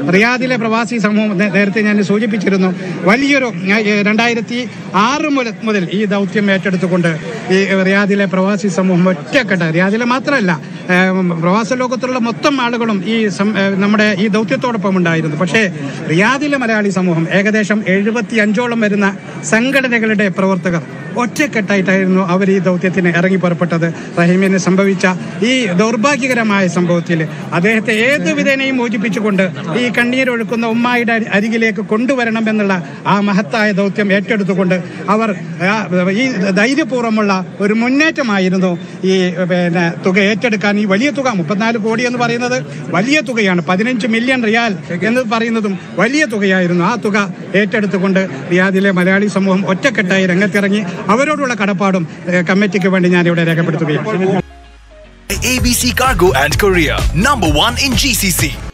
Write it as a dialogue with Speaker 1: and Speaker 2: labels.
Speaker 1: റിയാദിലെ പ്രവാസി സമൂഹം നേ- നേരത്തെ ഞാൻ സൂചിപ്പിച്ചിരുന്നു വലിയൊരു ഞാൻ, ഏ, രണ്ടായിരത്തി ആറ് മുതൽ മുതൽ ഈ ദൗത്യം ഏറ്റെടുത്തുകൊണ്ട് ഈ റിയാദിലെ പ്രവാസി സമൂഹം ഒറ്റക്കെട്ട റിയാദിലെ മാത്രമല്ല ഏ, പ്രവാസ ലോകത്തുള്ള മൊത്തം ആളുകളും ഈ സം- ഏ, നമ്മുടെ ഈ ദൗത്യത്തോടൊപ്പം ഉണ്ടായിരുന്നു പക്ഷേ റിയാദിലെ മലയാളി സമൂഹം ഏകദേശം എഴുപത്തി അഞ്ചോളം വരുന്ന സംഘടനകളുടെ പ്രവർത്തകർ ഒറ്റക്കെട്ടായിട്ടായിരുന്നു അവർ ഈ ദൗത്യത്തിന് ഇറങ്ങി പുറപ്പെട്ടത് റഹീമിന് സംഭവിച്ച ഈ ദൗർഭാഗ്യകരമായ സംഭവത്തിൽ അദ്ദേഹത്തെ ഏത് വിധേനയും മോചിപ്പിച്ചുകൊണ്ട് ഈ കണ്ണീരൊഴുക്കുന്ന ഉമ്മായുടെ അരി- അരികിലേക്ക് കൊണ്ടുവരണം എന്നുള്ള ആ മഹത്തായ ദൗത്യം ഏറ്റെടുത്തുകൊണ്ട് അവർ ആ, ഈ ധൈര്യപൂർവ്വമുള്ള ഒരു മുന്നേറ്റമായിരുന്നു ഈ പിന്നെ തുക ഏറ്റെടുക്കാൻ ഈ വലിയ തുക മുപ്പത്തിനാല് കോടി എന്ന് പറയുന്നത് വലിയ തുകയാണ് പതിനഞ്ച് മില്യൺ റിയാൽ എന്ന് പറയുന്നതും വലിയ തുകയായിരുന്നു ആ തുക ഏറ്റെടുത്തുകൊണ്ട് റിയാദിലെ മലയാളി സമൂഹം ഒറ്റക്കെട്ടായി രംഗത്തിറങ്ങി അവരോടുള്ള കടപ്പാടും ഏഹ്, കമ്മിറ്റിക്ക് വേണ്ടി ഞാൻ ഇവിടെ രേഖപ്പെടുത്തുകയാണ്
Speaker 2: ABC Cargo and Courier, number one in GCC.